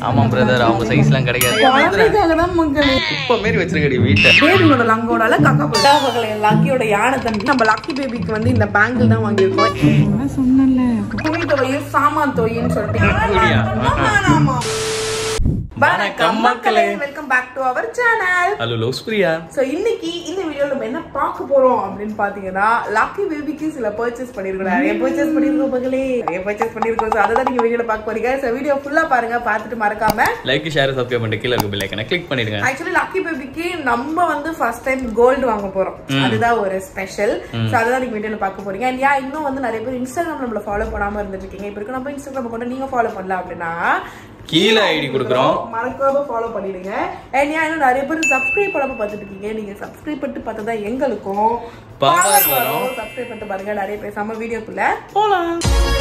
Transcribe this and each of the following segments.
ஆமா பிரதர் அவங்க சைஸ்லாம் கிடைக்காது குழந்தைக்காக தான் மக்களே குப்பை மாரி வச்சிருக்கடி வீட்டை பேபியோட லங்கோடால கக்கா போயிட்டா மகளே லக்கியோட யானை தம்பி நம்ம லக்கி பேபிக்கு வந்து இந்த பேங்கிள் தான் வாங்கியிருக்கோம் சொன்னல துணி தொகையும் சாமான் தொகையும் சொல்லிட்டு அப்படியா? ஆமா வணக்கம் மக்களே. Welcome back to our channel hello love Surya so இன்னைக்கு இந்த வீடியோல நம்ம என்ன பார்க்க போறோம் அப்படின்னு பாத்தீங்கன்னா லக்கி பேபிக்கு சில பர்ச்சேஸ் பண்ணிருக்கோம் நிறைய பர்ச்சேஸ் பண்ணிருக்கோம் மகளே நிறைய பர்ச்சேஸ் பண்ணிருக்கோம் சோ அதை தான் நீங்க வீடியோல பார்க்க போறீங்க சோ வீடியோ ஃபுல்லா பாருங்க பார்த்துட்டு மறக்காம லைக் ஷேர் சப்ஸ்கிரைப் பண்ணிட்டு கீழே இருக்க பெல் ஐக்கனை கிளிக் பண்ணிடுங்க ஆக்சுவலி லக்கி பேபிக்கு நம்ம வந்து ஃபர்ஸ்ட் டைம் கோல்டு வாங்க போறோம் அதுதான் ஒரு ஸ்பெஷல் சோ அதுதான் நீங்க வீடியோல பார்க்க போறீங்க அண்ட் யா இன்னும் வந்து நிறைய பேர் இன்ஸ்டாகிராம் நம்மள ஃபாலோ பண்ணாம இருந்துட்டு இருக்கீங்க இப்போ இருக்க நம்ம இன்ஸ்டாகிராம் கொண்டு நீங்க ஃபாலோ பண்ணல அப்படின்னா கீழே ஐடி கொடுக்குறோம் மறக்காம ஃபாலோ பண்ணிடுங்க அண்ட் யா இன்னும் நிறைய பேர் சப்ஸ்கிரைப் பண்ணாம பார்த்துட்டு இருக்கீங்க நீங்க சப்ஸ்கிரைப் பண்ணிட்டு பார்த்தா தான் எங்களுக்கும் Power வரும். சப்ஸ்கிரைப் பண்ணிட்டு பாருங்க நிறைய பேர் செம்ம வீடியோக்குள்ள போலாம்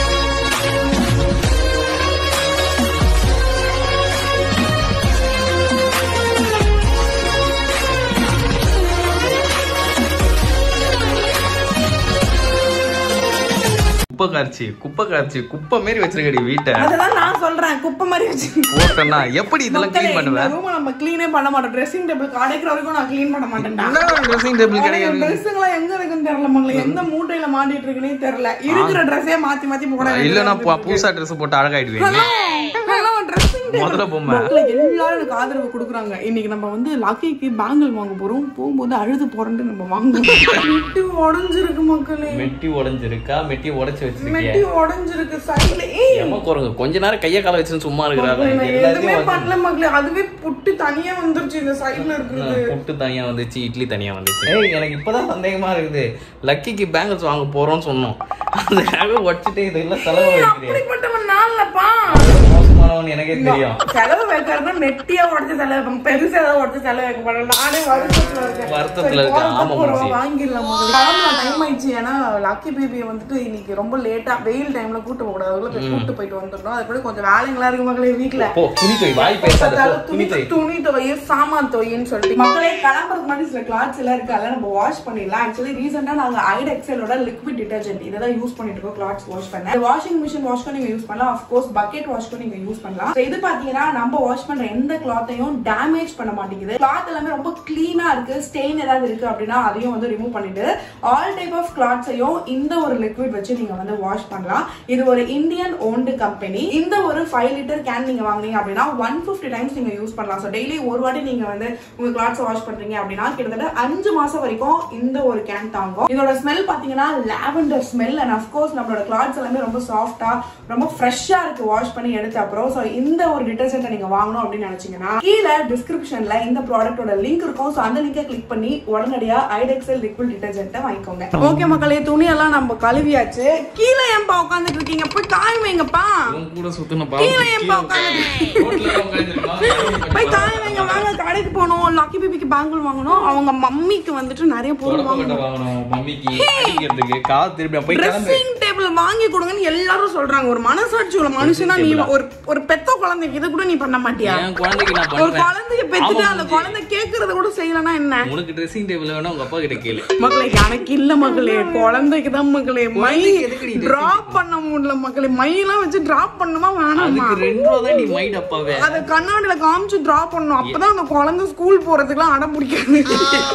குப்பை காய்ச்சி குப்பை காய்ச்சி குப்பை மாரி வச்சிருக்கடி வீட்டை அதெல்லாம் நான் சொல்றேன் குப்பை மாதிரி வச்சு போட்டேன்னா எப்படி இதெல்லாம் க்ளீன் பண்ணுவேன் ரூம் நம்ம க்ளீனே பண்ண மாட்டோம் ட்ரெஸ்ஸிங் டேபிள் அடைக்கிற வரைக்கும் நான் க்ளீன் பண்ண மாட்டேன்டா ட்ரெஸ்ஸிங் டேபிள் கிடையாது ட்ரெஸ்ஸுங்களாம் எங்க இருக்குன்னு தெரியல மங்களே எந்த மூட்டையில மாட்டிட்டு இருக்குன்னே தெரியல இருக்கிற ட்ரெஸ்ஸே மாத்தி மாத்தி போட இல்லைன்னா பு- புதுசா ட்ரெஸ் போட்டு அழகாயிடுவீங்க ட்ரெஸ்ஸிங் முதல்ல பொம்மை எல்லாரும் எனக்கு ஆதரவு கொடுக்குறாங்க இன்னைக்கு நம்ம வந்து லக்கிக்கு பேங்கிள் வாங்க போறோம் போகும்போது அழுது போறேன்ட்டு நம்ம வாங்குவோம் மெட்டி உடஞ்சிருக்கு மக்களே மெட்டி உடைஞ்சிருக்கா மெட்டி உடைச்சு வச்சிருக்கிய மெட்டி உடஞ்சிருக்கு சைடுல ஏய் ஏமா குரங்கு கொஞ்ச நேரம் கைய கால வச்சுன்னு சும்மா இருக்கிறாங்க நான் எதுவுமே பண்ணல மக்களே அதுவே புட்டு தனியா வந்துருச்சு இந்த சைடுல இருக்குது புட்டு தனியா வந்துச்சு இட்லி தனியா வந்துச்சு ஏய் எனக்கு இப்பதான் சந்தேகமா இருக்குது லக்கிக்கு பேங்கிள்ஸ் வாங்க போறோம்னு சொன்னோம் அதுக்காக உடச்சிட்டு இதெல்லாம் செலவு வைக்கிறேன் அப்படிப்பட்டவன் நான்லப்பா மோசமானவன் எனக்கே தெரியும் செலவு வைக்கிறதுனா நெட்டியா உடச்சு செலவு வைப்பேன் பெருசா ஏதாவது உடச்சு செலவு வைக்க மாட்டேன் நானே வருத்தத்துல இருக்கேன் வருத்தத்துல சரி, இருக்கேன். போறதுக்கு ஆமா, ஒரு மச்சி. வாங்கிடலாம் முதல்ல. கிளம்பலாம் டைம் ஆயிடுச்சு ஏன்னா லக்கி பேபியை வந்துட்டு இன்னைக்கு ரொம்ப லேட்டா வெயில் டைம்ல கூட்டு போக கூடாது அதுக்குள்ள போய் கூட்டு போயிட்டு வந்துடணும் அது கூட கொஞ்சம் வேலைங்களா இருக்கு மக்களே வீட்டுல போ துணி தொய் வாய் பேசாத போ, துணி துணி தொய் துணி துவைய சாமான் துவையன்னு சொல்லிட்டு மக்களே கிளம்புறதுக்கு முன்னாடி சில கிளாத்ஸ் எல்லாம் இருக்கு அதெல்லாம் நம்ம வாஷ் பண்ணிடலாம் ஆக்சுவலி ரீசெண்டா நாங்க ஐட் எக்ஸலோட லிக்விட் டிடர்ஜென்ட் இதை தான் யூஸ் பண்ணிட்டு இருக்கோம் கிளாத்ஸ் வாஷ் பண்ண வாஷிங் மிஷின் வாஷ் பண்ணி நீங்க யூஸ் பண்ணலாம் ஆஃப் கோர்ஸ் பக்கெட் வாஷ் பண்ணி நீங்க யூஸ் பண்ணலாம் So இது பாத்தீங்கன்னா நம்ம வாஷ் பண்ற எந்த கிளாத்தையும் டேமேஜ் பண்ண மாட்டேங்குது கிளாத் எல்லாமே ரொம்ப கிளீனா இருக்கு ஸ்டெயின் ஏதாவது இருக்கு அப்படின்னா அதையும் வந்து ரிமூவ் பண்ணிட்டு ஆல் டைப் ஆஃப் கிளாத்ஸையும் இந்த ஒரு லிக்விட் வச்சு நீங்க வந்து வாஷ் பண்ணலாம் இது ஒரு இந்தியன் ஓன்டு கம்பெனி இந்த ஒரு ஃபைவ் லிட்டர் கேன் நீங்க வாங்குனீங்க அப்படின்னா ஒன் ஃபிஃப்டி டைம்ஸ் நீங்க யூஸ் பண்ணலாம் ஸோ டெய்லி ஒரு வாட்டி நீங்க வந்து உங்க கிளாத்ஸ் வாஷ் பண்றீங்க அப்படின்னா கிட்டத்தட்ட அஞ்சு மாசம் வரைக்கும் இந்த ஒரு கேன் தாங்கும் இதோட ஸ்மெல் பாத்தீங்கன்னா லாவெண்டர் ஸ்மெல் அண்ட் அஃப்கோர்ஸ் நம்மளோட கிளாத்ஸ் எல்லாமே ரொம்ப சாஃப்டா ரொம்ப ஃப்ரெஷ்ஷா இருக்கு வாஷ் பண்ணி எடுத்த அப்புறம் ஸோ இந்த ஒரு டிட்டர்ஜென்ட்டை நீங்க வாங்கணும் அப்படின்னு நினைச்சீங்கன்னா கீழே டிஸ்கிரிப்ஷன்ல இந்த ப்ராடக்ட்டோட லிங்க் இருக்கும் ஸோ அந்த லிங்கை கிளிக் பண்ணி உடனடியா ஐடெக்ஸல் லிக்விட் டிட்டர்ஜென்ட்டை வாங்கிக்கோங்க ஓகே மக்களே துணியெல்லாம் நம்ம கழுவியாச்சு கீழே ஏன்பா உட்காந்துட்டு இருக்கீங்க போய் காய் வைங்கப்பா உன் கூட சுத்தின கீழே ஏன்பா உட்காந்துட்டு போய் காய் வைங்க வாங்க கடைக்கு போகணும் லக்கி பேபிக்கு பேங்கிள் வாங்கணும் அவங்க மம்மிக்கு வந்துட்டு நிறைய பொருள் வாங்கணும் வாங்கணும் மம்மிக்கு அடிக்கிறதுக்கு கால் திருப்பி போய் கிளம்பு ட்ரெஸ்ஸிங் டேபிள் வாங்கி கொடுங்கன்னு எல்லாரும் சொல்றாங்க ஒரு மனசாட்சி உள்ள மனுஷனா நீ ஒரு ஒரு பெத்த குழந்தைக்கு இது கூட நீ பண்ண மாட்டியா என் குழந்தைக்கு நான் ஒரு பண்ணுவேன் குழந்தைய பெத்துட்டு அந்த குழந்தை கேக்குறத கூட செய்யலனா என்ன உனக்கு ட்ரெஸ்ஸிங் டேபிள் வேணா உங்க அப்பா கிட்ட கேளு மக்களே எனக்கு இல்ல மக்களே குழந்தைக்கு தான் மக்களே மை குழந்தைக்கு எதுக்குடி டிராப் பண்ண முடியல மக்களே மையெல்லாம் வச்சு டிராப் பண்ணுமா வேணாமா அதுக்கு ரெண்டு ரூபா தான் நீ மைண்ட் அப்பாவே அத கண்ணாடியில காமிச்சு டிராப் பண்ணணும் அப்பதான் அந்த குழந்தை ஸ்கூல் போறதுக்குலாம் அடம் பிடிக்காது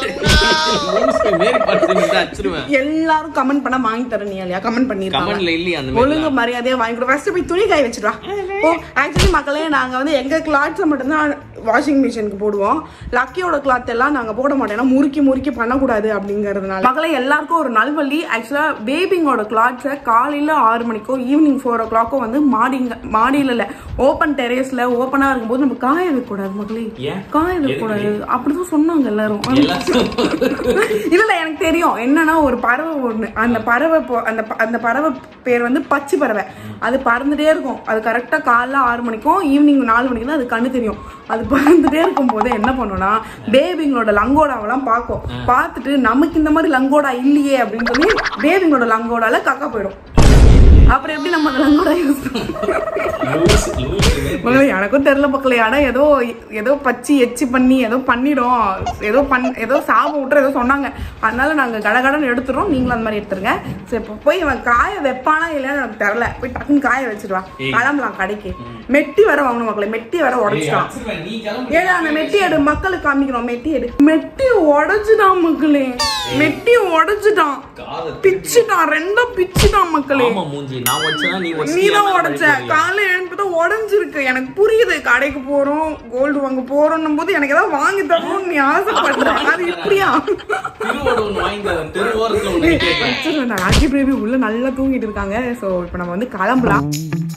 மேரி பார்த்து அச்சிருவேன் எல்லாரும் கமெண்ட் பண்ண வாங்கி தரேன் நீ இல்லையா கமெண்ட் பண்ணிருக்காங்க கமெண்ட்ல இல்லையா அந்த மாதிரி ஒழுங்கு மரியாதையா வாங்கி கொடு ஃபர்ஸ்ட் போய் துணி காய வச்சிடுவா ஓ ஆக்சுவலி மக்களே நாங்க வந்து எங்க கிளாத்ஸை மட்டும்தான் வாஷிங் மிஷினுக்கு போடுவோம் லக்கியோட கிளாத் எல்லாம் நாங்க போட மாட்டோம் ஏன்னா முறுக்கி முறுக்கி பண்ணக்கூடாது அப்படிங்கறதுனால மக்களே எல்லாருக்கும் ஒரு நல்வழி ஆக்சுவலா பேபிங்கோட கிளாத்ஸை காலையில ஆறு மணிக்கோ ஈவினிங் ஃபோர் ஓ கிளாக்கோ வந்து மாடிங்க மாடியில இல்ல ஓப்பன் டெரேஸ்ல ஓப்பனா இருக்கும்போது நம்ம காய வைக்க கூடாது மக்களே ஏன்? காய வைக்க கூடாது அப்படிதான் சொன்னாங்க எல்லாரும் எல்லாரும் இல்ல இல்ல எனக்கு தெரியும் என்னன்னா ஒரு பறவை ஒண்ணு அந்த பறவை போ- அந்த ப- அந்த பறவை பேர் வந்து பச்சை பறவை அது பறந்துட்டே இருக்கும் அது கரெக்டா காலைல ஆறு மணிக்கும் ஈவினிங் நாலு மணிக்கு தான் அது கண்ணு தெரியும் அது பறந்துட்டே இருக்கும் போது என்ன பண்ணும்னா பேபிங்களோட லங்கோடாவெல்லாம் பார்க்கும் பார்த்துட்டு நமக்கு இந்த மாதிரி லங்கோடா இல்லையே அப்படின்னு சொல்லி பேபிங்களோட லங்கோடால கக்கா போயிடும் அப்புறம் எப்படி நம்ம அதெல்லாம் கூட யூஸ் லூஸ் லூஸ் மக்களே எனக்கும் தெரியல மக்களே ஆனா ஏதோ ஏதோ பச்சி எச்சி பண்ணி ஏதோ பண்ணிடும் ஏதோ பண் ஏதோ சாப விட்டுற ஏதோ சொன்னாங்க அதனால நாங்க கடகடன்னு எடுத்துறோம் நீங்களும் அந்த மாதிரி எடுத்துருங்க சரி இப்போ போய் இவன் காய வைப்பானா இல்லையான்னு எனக்கு தெரியல போய் டக்குன்னு காய வச்சிருவா ஏய். கிளம்பலாம் கடைக்கு மெட்டி வர வாங்கணும் மக்களே மெட்டி வர உடச்சிட்டான் நீ கிளம்பு ஏடா அந்த மெட்டி எடு மக்களுக்கு காமிக்கிறோம் மெட்டி எடு மெட்டி உடைச்சுட்டான் மக்களே மெட்டி உடைச்சுட்டான் காதை பிச்சுட்டான் ரெண்டும் பிச்சுட்டான் மக்களே ஆமா மூஞ்சி நான் வச்சா நீ நீ தான் உடைச்ச காலைல எழுந்து தான் உடஞ்சிருக்கு எனக்கு புரியுது கடைக்கு போறோம் கோல்டு வாங்க போறோம்னும் போது எனக்கு ஏதாவது வாங்கி தரணும்னு நீ ஆசைப்படுற அது இப்படியா திருவோட ஒண்ணு வாங்கி தரேன் தெருவோரத்துல ஒண்ணு கேட்கறேன் வச்சிருவேன் ராக்கி பேபி உள்ள நல்லா தூங்கிட்டு இருக்காங்க சோ இப்போ நம்ம வந்து கிளம்பலாம்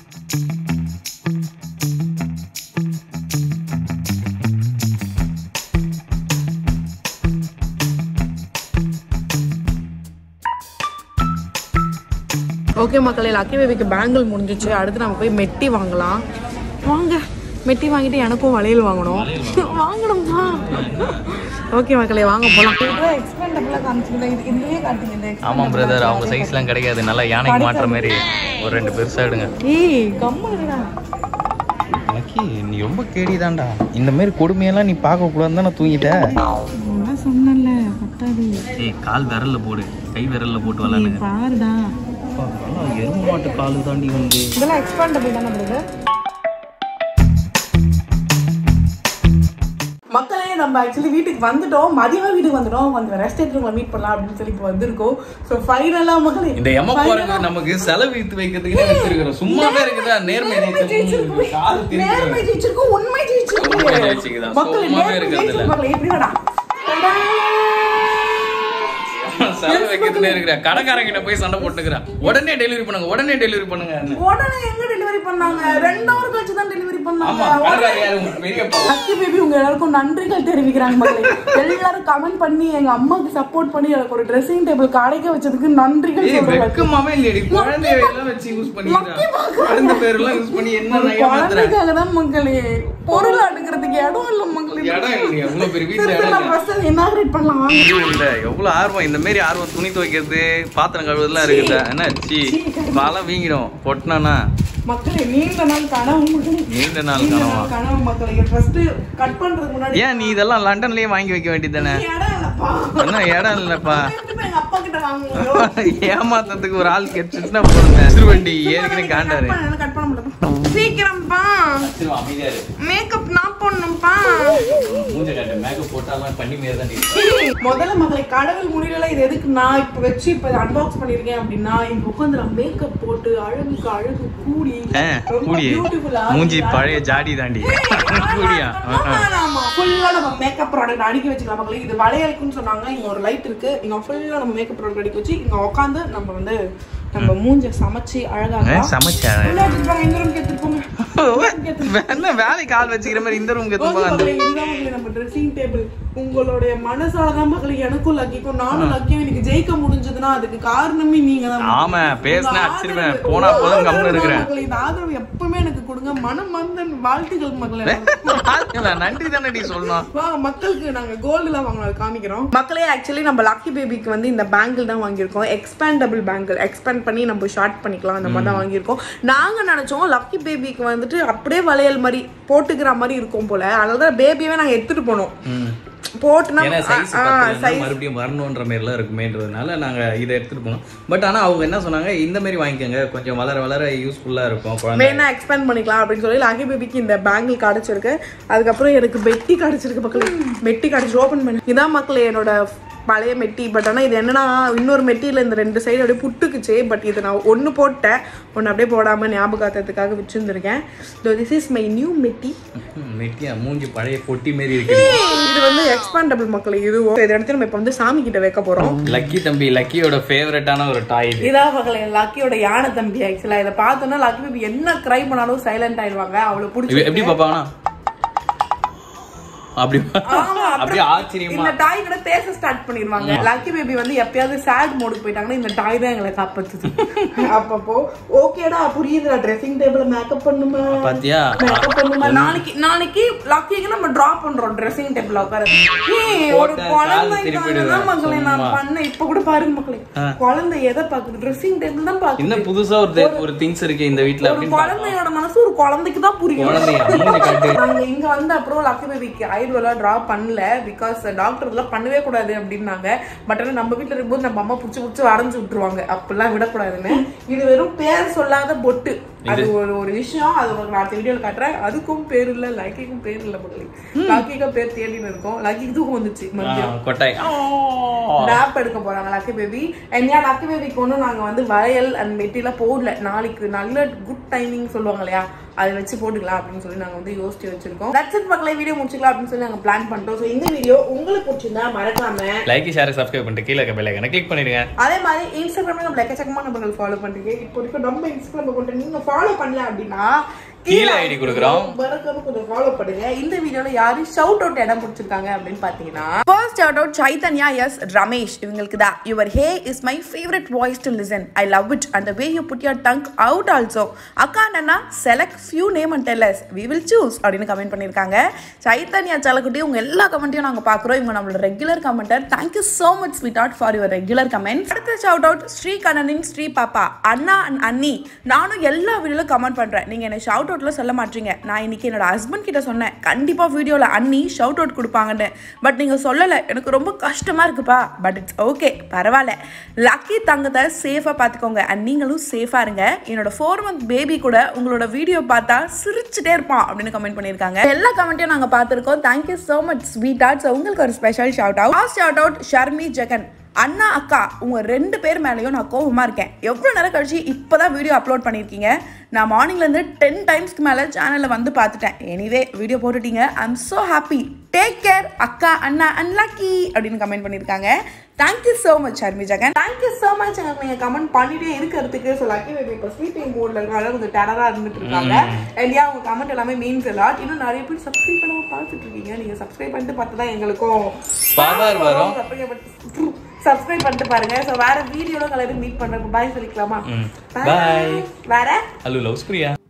ஓகே மக்களே லக்கி பேபிக்கு பேங்கிள் முடிஞ்சிச்சு அடுத்து நம்ம போய் மெட்டி வாங்கலாம் வாங்க மெட்டி வாங்கிட்டு எனக்கும் வளையல் வாங்கணும் வாங்கணுமா ஓகே மக்களே வாங்க போலாம் எக்ஸ்பெண்டபிளா காமிச்சிருந்தேன் இது இதுலயே காட்டுங்க இந்த ஆமா பிரதர் அவங்க சைஸ்லாம் கிடைக்காது நல்லா யானைக்கு மாட்டுற மாதிரி ஒரு ரெண்டு பெருசா எடுங்க ஏய் கம்முடா லக்கி நீ ரொம்ப கேடிதான்டா இந்த மாதிரி கொடுமையெல்லாம் நீ பார்க்க கூடாதுன்னு தானே தூங்கிட்ட நான் சொன்னல பத்தாது ஏய் கால் விரல்ல போடு கை விரல்ல போட்டு விளாடுங்க பாருடா எருமை மாட்டு காலு தாண்டி வந்து இதெல்லாம் எக்ஸ்பெண்டபிள் தானே பிரதர் மக்களே நம்ம ஆக்சுவலி வீட்டுக்கு வந்துட்டோம் மதியமா வீட்டுக்கு வந்துட்டோம் வந்து ரெஸ்ட் எடுத்து மீட் பண்ணலாம் அப்படின்னு சொல்லி இப்போ வந்திருக்கோம் ஸோ ஃபைனலா மக்களே இந்த எம போறது நமக்கு செலவு இத்து வைக்கிறதுக்கு வச்சிருக்கிறோம் சும்மாவே இருக்குதா நேர்மை ஜெயிச்சிருக்கு. காது நேர்மை திருப்பி ஜெயிச்சிருக்கும் உண்மை ஜெயிச்சிருக்கும் உண்மை ஜெயிச்சிருக்குதா? மக்களே சும்மாவே நேர்மை இருக்கிறது இல்ல. ஜெயிச்சிருக்கு மக்களே எப்படிடா செலவு வைக்கிறதுல இருக்கிற கடைக்காரங்கிட்ட போய் சண்டை போட்டுக்கிறா உடனே டெலிவரி பண்ணுங்க உடனே டெலிவரி பண்ணுங்க உடனே எங்க டெலிவரி பண்ணாங்க ரெண்டு ஹவர் கழிச்சு தான் டெலிவரி ஆமா பண்ணாங்க கடைக்காரர் யாரு உங்களுக்கு பெரிய பா- லக்கி பேபி உங்க எல்லாருக்கும் நன்றிகள் தெரிவிக்கிறாங்க மக்களே எல்லாரும் கமெண்ட் பண்ணி எங்க அம்மாக்கு சப்போர்ட் பண்ணி எனக்கு ஒரு ட்ரெஸ்ஸிங் டேபிள் கடைக்க வச்சதுக்கு நன்றிகள் ஏய் சொல்றேன் வெக்கமாவே இல்லையடி குழந்தை எல்லாம் வச்சு யூஸ் பண்ணிக்கிறா குழந்தை பேரெல்லாம் யூஸ் பண்ணி என்ன ஏமாத்துற குழந்தைக்காக தான் மக்களே பொருள் அடுக்கிறதுக்கு இடம் இல்ல மக்களே இடம் இல்லையா இவ்வளவு பெரிய வீட்டுல சரி, இடம் நம்ம first inaugurate பண்ணலாம் வாங்க. இல்ல எவ்வளவு ஆர்வம் இந்த மாதிரி ஆர்வம் துணி துவைக்கிறது பாத்திரம் கழுவுறதுலாம் இருக்குதா என்ன சி பாலம் வீங்கிடும் கொட்டினா மக்களே நீண்ட நாள் கனவு மக்களே நீண்ட நாள் நீண்ட கனவா நாள் கனவு மக்களே ஃபர்ஸ்ட் கட் பண்றதுக்கு முன்னாடி ஏன் நீ இதெல்லாம் லண்டன்லயே வாங்கி வைக்க வேண்டியதானே இடம் இல்லப்பா என்ன இடம் இல்லப்பா எப்படி போய் எங்க அப்பா கிட்ட வாங்குவோம் ஏமாத்தத்துக்கு ஒரு ஆள் கிடைச்சிச்சுன்னா போதுங்க திருவண்டி ஏற்கனவே காண்டாரு கட் பண்ண முடியும் சீக்கிரம்ப்பா அமைதியா மேக்கப் நான் பண்ணும்பா மூஞ்ச காட்டு மேக்கப் போட்டாலாம் பண்ணி மாரி தான் முதல்ல மகளை கடவுள் முடியல இது எதுக்கு நான் இப்ப வச்சு இப்ப அன்பாக்ஸ் பண்ணிருக்கேன் அப்படின்னா இந்த உட்காந்து நான் மேக்கப் போட்டு அழகுக்கு அழகு கூடி ரொம்ப கூடி பியூட்டிஃபுல்லா மூஞ்சி பழைய ஜாடி தாண்டி கூடியா ஃபுல்லா நம்ம மேக்கப் ப்ராடக்ட் அடுக்கி வச்சுக்கலாம் மக்களே இது வளையலுக்குன்னு சொன்னாங்க இங்க ஒரு லைட் இருக்கு இங்க ஃபுல்லா நம்ம மேக்கப் ப்ராடக்ட் அடுக்கி வச்சு இங்க உட்காந்து நம்ம வந்து நம்ம மூஞ்ச சமைச்சு அழகாக சமைச்சா உள்ள வச்சிருப்பாங்க எங்க ரூம் கேத்துருப்போங்க என்ன வேலைக்கு ஆள் வச்சுக்கிற மாதிரி இந்த ரூமுக்கு ஓகே எத்துப்பா மகளே, இதுதான் மகளே நம்ம ட்ரெஸ்ஸிங் டேபிள் உங்களுடைய மனசாலதான் மகளே எனக்கும் லக்கிக்கும் நானும் லக்கியும் எனக்கு ஜெயிக்க முடிஞ்சதுன்னா அதுக்கு காரணமே நீங்க தான் மகளே. ஆமா, பேசுனா உங்க அடிச்சிருவேன். ஆதரவு, போனா உங்க போதும் கம்முனு ஆதரவு இருக்கிறேன். தான் மகளே. இந்த ஆதரவு எப்பவுமே எனக்கு கொடுங்க மனம் மந்த வாழ்த்துக்கள் மகளே நன்றி தானே சொல்லணும் வா மக்களுக்கு நாங்க கோல்டுலாம் வாங்கினது காமிக்கிறோம் மக்களே ஆக்சுவலி நம்ம லக்கி பேபிக்கு வந்து இந்த பேங்கிள் தான் வாங்கியிருக்கோம் எக்ஸ்பேண்டபிள் பேங்கிள் எக்ஸ்பேண்ட் பண்ணி நம்ம ஷார்ட் பண்ணிக்கலாம் அந்த மாதிரி தான் வாங்கியிருக்கோம் நாங்க நினைச்சோம் லக்கி பேபிக்கு வந்துட்டு அப்படியே வளையல் மாதிரி போட்டுக்கிற மாதிரி இருக்கும் போல அதனால தான் பேபியவே நாங்க எடுத்துட்டு போனோம் போட்டுனா ஏன்னா சைஸ் ஆ, size மறுபடியும் வரணுன்ற மாதிரிலாம் இருக்குமேன்றதுனால நாங்க இதை எடுத்துட்டு போனோம் பட் ஆனா அவங்க என்ன சொன்னாங்க இந்த மாதிரி வாங்கிக்கோங்க கொஞ்சம் வளர வளர யூஸ்ஃபுல்லா இருக்கும் குழந்தை வேணா எக்ஸ்பேண்ட் பண்ணிக்கலாம் அப்படின்னு சொல்லி லாக்கி பேபிக்கு இந்த பேங்கிள் கிடைச்சிருக்கு அதுக்கப்புறம் எனக்கு மெட்டி கிடைச்சிருக்கு மக்களே மெட்டி கிடைச்சி ஓப்பன் பண்ணு இதான் மக்களே என்னோட பழைய மெட்டி பட் ஆனால் இது என்னன்னா இன்னொரு மெட்டியில் இந்த ரெண்டு சைடு அப்படியே புட்டுக்குச்சு பட் இது நான் ஒன்று போட்டேன் ஒன்று அப்படியே போடாமல் ஞாபகார்த்தத்துக்காக வச்சுருந்துருக்கேன் திஸ் இஸ் மை நியூ மெட்டி ம், மெட்டியா மூஞ்சி பழைய பொட்டி மாதிரி இருக்கு இது வந்து எக்ஸ்பேண்டபிள் மக்களே இது இதை எடுத்து நம்ம இப்போ வந்து சாமி கிட்ட வைக்க போகிறோம் லக்கி தம்பி லக்கியோட ஃபேவரட்டான ஒரு டாய் இது இதான் மக்களே லக்கியோட யானை தம்பி ஆக்சுவலாக இதை பார்த்தோன்னா லக்கி பேபி என்ன க்ரை பண்ணாலும் சைலண்ட் ஆயிடுவாங்க அவ்வளோ பிடிச்சி இது எப்படி பாப்பாங்கன்னா அப்படி ஆமா, அப்படியே அப்புறம் ஆச்சரியமா இந்த டாய் கூட பேச ஸ்டார்ட் பண்ணிருவாங்க லக்கி பேபி வந்து எப்பயாவது சேட் மோடுக்கு போயிட்டாங்கன்னா இந்த டாய் தான் எங்களை காப்பாத்துது அப்பப்போ ஓகேடா புரியுதுடா ட்ரெஸ்ஸிங் டேபிள் மேக்கப் பண்ணுமா பாத்தியா மேக்கப் பண்ணுமா நாளைக்கு நாளைக்கு லக்கிக்கு நம்ம டிராப் பண்றோம் ட்ரெஸ்ஸிங் டேபிள் உட்கார ஏய், ஒரு போட்ட குழந்தை கால் திருப்பிடுவேன். தான் மக்களே நான் சும்மா. பண்ணேன் இப்ப கூட பாருங்க மக்களே குழந்தை எதை பாக்குது ட்ரெஸ்ஸிங் டேபிள் தான் பாக்குது என்ன புதுசா ஒரு தே- ஒரு திங்ஸ் இருக்கு இந்த வீட்ல ஒரு அப்படின்னு பார்த்தோம். குழந்தையோட மனசு ஒரு குழந்தைக்கு தான் புரியும் குழந்தைய மூஞ்சி காட்டு நாங்க இங்க வந்து அப்புறம் லக்கி பேபிக்கு ஐடுவெல்லாம் டிரா பண்ணல பிகாஸ் டாக்டர் எல்லாம் பண்ணவே கூடாது அப்படின்னாங்க பட் ஆனா நம்ம வீட்ல இருக்கும்போது நம்ம அம்மா புடிச்சு புடிச்சு வரைஞ்சு விட்டுருவாங்க அப்படிலாம் விடக்கூடாதுன்னு இது வெறும் பேர் சொல்லாத பொட்டு அது ஒரு ஒரு விஷயம் அது உங்களுக்கு நான் அடுத்த வீடியோல காட்டுறேன் அதுக்கும் பேர் இல்ல லக்கிக்கும் பேர் இல்ல முதல்ல லக்கிக்கும் பேர் தேடின்னு இருக்கும் லக்கிக்கு தூக்கம் வந்துச்சு ஆ, மறுபடியும் கொட்டாய் ஆ. நாப் எடுக்க போறாங்க லக்கி பேபி அண்ட் ஏன் லக்கி பேபிக்கு ஒன்றும் நாங்க வந்து வளையல் அண்ட் மெட்டிலாம் போடல நாளைக்கு நல்ல குட் டைமிங் சொல்லுவாங்க இல்லையா அதை வச்சு போட்டுக்கலாம் அப்படின்னு சொல்லி நாங்க வந்து யோசிச்சு வச்சிருக்கோம் தட்ஸ் இட் மக்களை வீடியோ முடிச்சுக்கலாம் அப்படின்னு சொல்லி நாங்க பிளான் பண்ணிட்டோம் ஸோ இந்த வீடியோ உங்களுக்கு பிடிச்சிருந்தா மறக்காம லைக் ஷேர் சப்ஸ்கிரைப் பண்ணிட்டு கீழே இருக்க பெல் ஐக்கனை கிளிக் பண்ணிடுங்க அதே மாதிரி இன்ஸ்டாகிராம்ல நம்ம எக்கச்சக்கமான நம்பர்கள் ஃபாலோ பண்றீங்க இப்போ வரைக்கும் நம்ம இன்ஸ்டாகிராம் கொண்டு நீங்க ஃபாலோ பண்ணல அப்படின்னா கீழே ID கொடுக்குறோம். மறக்காம கொஞ்சம் ஃபாலோ பண்ணுங்க இந்த வீடியோல யாரு ஷவுட் அவுட் இடம் பிடிச்சிருக்காங்க அப்படின்னு பாத்தீங்கன்னா first shout out Chaitanya S Ramesh இவங்களுக்கு தான் your hey is my favourite voice to listen I love it அந்த way you put your tongue out also அக்கா அண்ணா select few name and tell us we will choose அப்படின்னு கமெண்ட் பண்ணியிருக்காங்க சைத்தன்யா சலக்குட்டி உங்க எல்லா கமெண்ட்டையும் நாங்க பாக்குறோம் இவங்க நம்மளோட regular commenter thank you so much sweetheart for your regular comment அடுத்த ஷவுட் அவுட் ஸ்ரீ கண்ணனின் ஸ்ரீ பாப்பா அண்ணா அண்ட் அண்ணி நானும் எல்லா வீடியோலும் கமெண்ட் பண்றேன் நீங்க என்ன ஷவுட் அவுட்ல சொல்ல மாட்டீங்க நான் இன்னைக்கு என்னோட ஹஸ்பண்ட் கிட்ட சொன்னேன் கண்டிப்பா வீடியோல அண்ணி ஷவுட் அவுட் கொடுப்பாங்கன்னு பட் நீங்க சொல்லல எனக்கு ரொம்ப கஷ்டமா இருக்குப்பா பட் இட்ஸ் ஓகே பரவாயில்ல லக்கி தங்கத்தை சேஃபா பாத்துக்கோங்க அண்ட் நீங்களும் சேஃபா இருங்க என்னோட ஃபோர் மந்த் பேபி கூட உங்களோட வீடியோ பார்த்தா சிரிச்சுட்டே இருப்பான் அப்படின்னு கமெண்ட் பண்ணியிருக்காங்க எல்லா கமெண்ட்டையும் நாங்க பார்த்துருக்கோம் thank you so much sweethearts உங்களுக்கு ஒரு special shout out last shout out Sharmi Jegan அண்ணா அக்கா உங்க ரெண்டு பேர் மேலேயும் நான் கோபமா இருக்கேன் எவ்வளோ நேரம் கழிச்சு இப்போதான் வீடியோ அப்லோட் பண்ணியிருக்கீங்க நான் மார்னிங்ல இருந்து டென் டைம்ஸ்க்கு மேலே சேனலில் வந்து பார்த்துட்டேன் எனிவே வீடியோ போட்டுட்டீங்க I am so happy take care அக்கா அண்ணா அண்ட் லக்கி அப்படின்னு கமெண்ட் பண்ணியிருக்காங்க thank you so much Sharmi Jegan thank you so much எனக்கு நீங்கள் கமெண்ட் பண்ணிட்டே இருக்கிறதுக்கு ஸோ லக்கி பேபி இப்போ ஸ்லீப்பிங் மோட்ல இருக்கிறனால கொஞ்சம் டெரராக இருந்துட்டு இருக்காங்க அண்ட் யா உங்க கமெண்ட் எல்லாமே மீன்ஸ் எல்லாம் இன்னும் நிறைய பேர் சப்ஸ்கிரைப் பண்ணாம பார்த்துட்டு இருக்கீங்க நீங்க சப்ஸ்கிரைப் பண்ணிட்டு பார்த்து தான் எங்களுக்கும் Power வரும். சப்ஸ்கிரைப் பண்ணிட்டு பாருங்க ஸோ வேற வீடியோல கலர் மீட் பண்றதுக்கு பாய் சொல்லிக்கலாமா ம். Bye. Bye. வேற ஹலோ லவ்ஸ் பிரியா